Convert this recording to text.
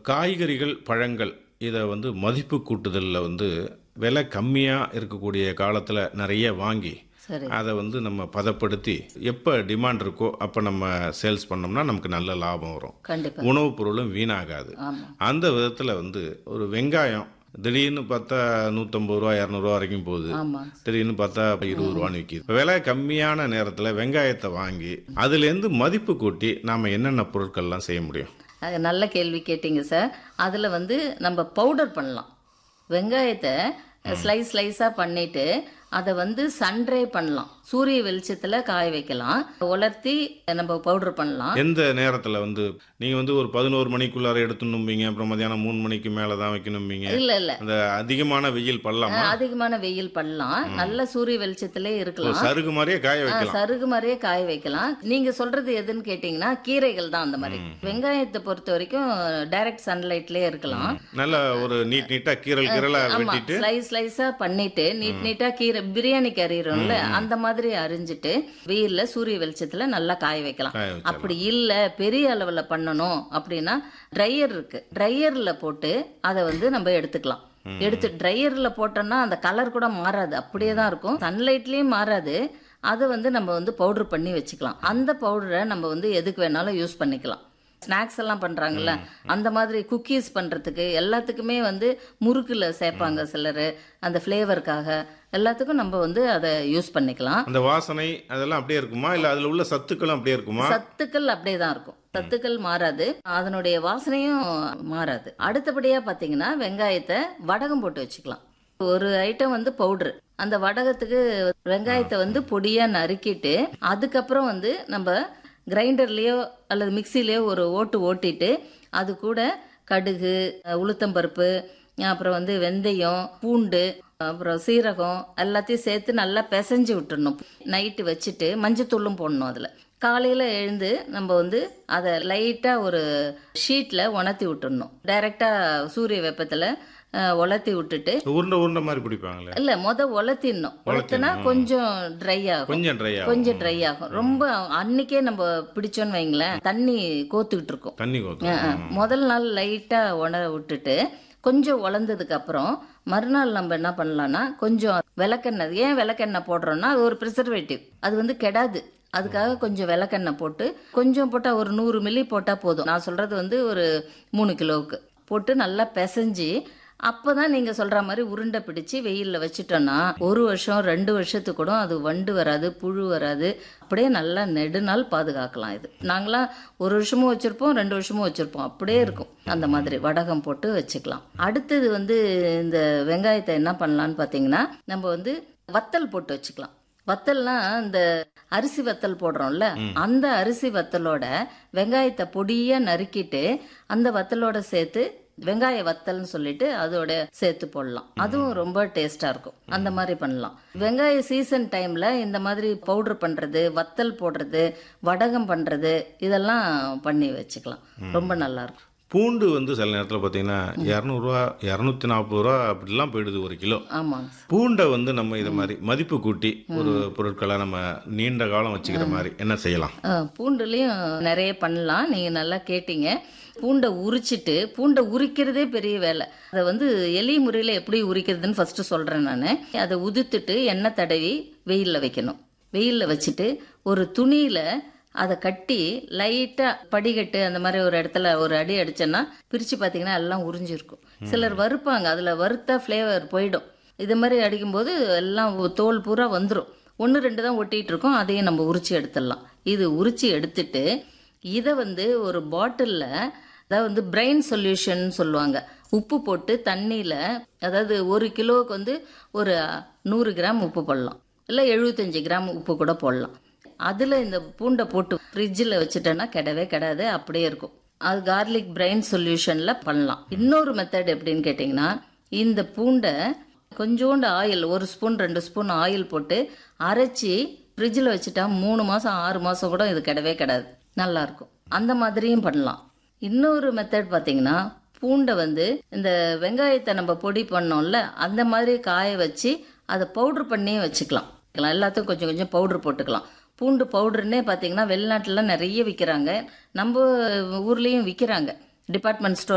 காய்கறிகள் பழங்கள் இதை வந்து மதிப்பு கூட்டுதலில் வந்து விலை கம்மியாக இருக்கக்கூடிய காலத்தில் நிறைய வாங்கி சரி அதை வந்து நம்ம பதப்படுத்தி எப்போ டிமாண்ட் இருக்கோ அப்போ நம்ம சேல்ஸ் பண்ணோம்னா நமக்கு நல்ல லாபம் வரும் கண்டிப்பா உணவுப் பொருளும் வீணாகாது ஆமா அந்த விதத்தில் வந்து ஒரு வெங்காயம் திடீர்னு பார்த்தா நூற்றம்பது ரூபா இரநூறுவா வரைக்கும் போகுது ஆமா திடீர்னு பார்த்தா இருபது ரூபான்னு விற்கிது விலை கம்மியான நேரத்தில் வெங்காயத்தை வாங்கி அதுலேருந்து மதிப்பு கூட்டி நாம் என்னென்ன பொருட்கள்லாம் செய்ய முடியும் அது நல்ல கேள்வி கேட்டீங்க சார் அதில் வந்து நம்ம பவுடர் பண்ணலாம் வெங்காயத்தை ஸ்லைஸ் ஸ்லைஸாக பண்ணிட்டு அதை வந்து சன்ட்ரை பண்ணலாம் சூரிய வெளிச்சத்தில் காய வைக்கலாம் உலர்த்தி நம்ம பவுடர் பண்ணலாம் எந்த நேரத்தில் வந்து நீங்கள் வந்து ஒரு பதினோரு மணிக்குள்ளார எடுத்துணும்பீங்க அப்புறம் மதியானம் மூணு மணிக்கு மேலே தான் வைக்கணும்பீங்க இல்லை இல்லை அந்த அதிகமான வெயில் படலாமா அதிகமான வெயில் பண்ணலாம் நல்ல சூரிய வெளிச்சத்திலே இருக்கலாம் சருகு மாதிரியே காய ஆ, வைக்கலாம் சருகு மாதிரியே காய வைக்கலாம் நீங்க சொல்றது எதுன்னு கேட்டீங்கன்னா கீரைகள் தான் அந்த மாதிரி வெங்காயத்தை பொறுத்த வரைக்கும் டைரக்ட் சன்லைட்லயே இருக்கலாம் நல்ல ஒரு நீட் நீட்டாக கீரல் கீரலா ஆமா வெட்டிட்டு ஸ்லைஸ் ஸ்லைஸா பண்ணிட்டு நீட் நீட்டா கீரை பிரியாணிக்கு அறிகிறோம்ல அந்த மாதிரி அரிஞ்சிட்டு வெயில்ல சூரிய வெளிச்சத்துல நல்லா காய வைக்கலாம் காய வச்சிடலாம். அப்படி இல்ல பெரிய அளவுல பண்ணணும் அப்படின்னா ட்ரையர் இருக்கு ட்ரையர்ல போட்டு அதை வந்து நம்ம எடுத்துக்கலாம் எடுத்து ட்ரையர்ல போட்டோம்னா அந்த கலர் கூட மாறாது அப்படியே தான் இருக்கும் சன்லைட்லயும் மாறாது அதை வந்து நம்ம வந்து பவுடர் பண்ணி வச்சுக்கலாம் அந்த பவுடரை நம்ம வந்து எதுக்கு வேணாலும் யூஸ் பண்ணிக்கலாம் ஸ்நாக்ஸ் எல்லாம் பண்றாங்கல்ல அந்த மாதிரி குக்கீஸ் பண்றதுக்கு எல்லாத்துக்குமே வந்து முறுக்குல சேர்ப்பாங்க சிலர் அந்த ஃப்ளேவருக்காக எல்லாத்துக்கும் நம்ம வந்து அதை யூஸ் பண்ணிக்கலாம் அந்த வாசனை அதெல்லாம் அப்படியே இருக்குமா இல்லை அதில் உள்ள சத்துக்களும் அப்படியே இருக்குமா சத்துக்கள் அப்படியே தான் இருக்கும் சத்துக்கள் மாறாது அதனுடைய வாசனையும் மாறாது அடுத்தபடியா பாத்தீங்கன்னா வெங்காயத்தை வடகம் போட்டு வச்சுக்கலாம் ஒரு ஐட்டம் வந்து பவுடர் அந்த வடகத்துக்கு வெங்காயத்தை வந்து பொடியா நறுக்கிட்டு அதுக்கப்புறம் வந்து நம்ம கிரைண்டர்லயோ அல்லது மிக்சிலேயோ ஒரு ஓட்டு ஓட்டிட்டு அது கூட கடுகு அஹ், உளுத்தம்பருப்பு அப்புறம் வந்து வெந்தயம் பூண்டு அப்புறம் சீரகம் எல்லாத்தையும் சேர்த்து நல்லா பிசைஞ்சு விட்டுறணும் நைட்டு வச்சுட்டு மஞ்சத்தூளும் போடணும் அதில் காலையில் எழுந்து நம்ம வந்து அதை லைட்டாக ஒரு ஷீட்டில் உணர்த்தி விட்டுடணும் டைரெக்டாக சூரிய வெப்பத்தில் உலர்த்தி விட்டுட்டு உருண்டை உருண்டை மாதிரி பிடிப்பாங்களே இல்லை மொத உலர்த்திடணும் உலர்த்தினா கொஞ்சம் ட்ரை ஆகும் கொஞ்சம் ட்ரை ஆகும் கொஞ்சம் ட்ரை ஆகும் ரொம்ப அன்னைக்கே நம்ம பிடிச்சோன்னு வைங்களேன் தண்ணி கோத்துக்கிட்டு இருக்கும் தண்ணி கோத்தும் ஆ, ஆ. முதல் நாள் லைட்டா உணர விட்டுட்டு கொஞ்சம் உலர்ந்ததுக்கு அப்புறம் மறுநாள் நம்ம என்ன பண்ணலாம்னா கொஞ்சம் விளக்கெண்ணெய் ஏன் விளக்கெண்ணெய் போடுறோம்னா அது ஒரு ப்ரிசர்வேட்டிவ் அது வந்து கெடாது அதுக்காக கொஞ்சம் விளக்கெண்ணெய் போட்டு கொஞ்சம் போட்டால் ஒரு நூறு மில்லி போட்டால் போதும் நான் சொல்றது வந்து ஒரு மூணு கிலோவுக்கு போட்டு நல்லா பிசைஞ்சு அப்பதான் நீங்க சொல்ற மாதிரி உருண்டை பிடிச்சு வெயில்ல வச்சுட்டோம்னா ஒரு வருஷம் ரெண்டு வருஷத்துக்கு கூட அது வண்டு வராது புழு வராது அப்படியே நல்லா நெடுநாள் பாதுகாக்கலாம் இது நாங்களாம் ஒரு வருஷமும் வச்சிருப்போம் ரெண்டு வருஷமும் வச்சிருப்போம் அப்படியே இருக்கும் அந்த மாதிரி வடகம் போட்டு வச்சுக்கலாம் அடுத்தது வந்து இந்த வெங்காயத்தை என்ன பண்ணலாம்னு பாத்தீங்கன்னா நம்ம வந்து வத்தல் போட்டு வச்சுக்கலாம் வத்தல்னா இந்த அரிசி வத்தல் போடுறோம்ல அந்த அரிசி வத்தலோட வெங்காயத்தை பொடியா நறுக்கிட்டு அந்த வத்தலோட சேர்த்து வெங்காய வத்தல்னு சொல்லிட்டு அதோட சேர்த்து போடலாம் அதுவும் ரொம்ப டேஸ்டா இருக்கும் அந்த மாதிரி பண்ணலாம் வெங்காய சீசன் டைம்ல இந்த மாதிரி பவுடர் பண்றது வத்தல் போடுறது வடகம் பண்றது இதெல்லாம் பண்ணி வச்சுக்கலாம் ரொம்ப நல்லா இருக்கும் பூண்டு வந்து சில நேரத்தில் பார்த்தீங்கன்னா இரநூறுவா இரநூத்தி நாற்பது ரூபா அப்படிலாம் போயிடுது ஒரு கிலோ ஆமாங்க பூண்டை வந்து நம்ம இதை மாதிரி மதிப்பு கூட்டி ஒரு பொருட்களை நம்ம நீண்ட காலம் வச்சுக்கிற மாதிரி என்ன செய்யலாம் ஆ, பூண்டுலயும் நிறைய பண்ணலாம் நீங்க நல்லா கேட்டீங்க பூண்டை உரிச்சிட்டு பூண்டை உரிக்கிறதே பெரிய வேலை அதை வந்து எலி முறையில் எப்படி உரிக்கிறதுன்னு ஃபர்ஸ்ட் சொல்றேன் நான் அதை உதுத்துட்டு எண்ணெய் தடவி வெயிலில் வைக்கணும் வெயிலில் வச்சுட்டு ஒரு துணியில அதை கட்டி லைட்டா படிக்கட்டு அந்த மாதிரி ஒரு இடத்துல ஒரு அடி அடிச்சோன்னா பிரிச்சு பார்த்தீங்கன்னா எல்லாம் உறிஞ்சிருக்கும் சிலர் வறுப்பாங்க அதுல வறுத்தா ஃப்ளேவர் போயிடும் இது மாதிரி அடிக்கும்போது எல்லாம் தோல் பூரா வந்துடும் ஒன்று ரெண்டு தான் ஒட்டிட்டு இருக்கோம் அதையும் நம்ம உரிச்சு எடுத்துடலாம் இது உரிச்சு எடுத்துட்டு இதை வந்து ஒரு பாட்டிலில் அதாவது வந்து பிரெயின் சொல்யூஷன் சொல்லுவாங்க உப்பு போட்டு தண்ணியில் அதாவது ஒரு கிலோவுக்கு வந்து ஒரு நூறு கிராம் உப்பு போடலாம் இல்லை எழுபத்தஞ்சு கிராம் உப்பு கூட போடலாம் அதில் இந்த பூண்டை போட்டு ஃப்ரிட்ஜில் வச்சுட்டோன்னா கெடவே கெடாது அப்படியே இருக்கும் அது கார்லிக் பிரெயின் சொல்யூஷனில் பண்ணலாம் இன்னொரு மெத்தட் எப்படின்னு கேட்டிங்கன்னா இந்த பூண்டை கொஞ்சோண்டு ஆயில் ஒரு ஸ்பூன் ரெண்டு ஸ்பூன் ஆயில் போட்டு அரைச்சி ஃப்ரிட்ஜில் வச்சுட்டா மூணு மாதம் ஆறு மாதம் கூட இது கிடவே கிடாது நல்லா இருக்கும் அந்த மாதிரியும் பண்ணலாம் இன்னொரு மெத்தட் பார்த்தீங்கன்னா பூண்டை வந்து இந்த வெங்காயத்தை நம்ம பொடி பண்ணோம்ல அந்த மாதிரி காய வச்சு அதை பவுடர் பண்ணியே வச்சுக்கலாம் எல்லாத்துக்கும் கொஞ்சம் கொஞ்சம் பவுடர் போட்டுக்கலாம் பூண்டு பவுடர்னே பார்த்தீங்கன்னா வெளிநாட்டுல நிறைய விற்கிறாங்க நம்ம ஊர்லேயும் விற்கிறாங்க டிபார்ட்மெண்ட் ஸ்டோர்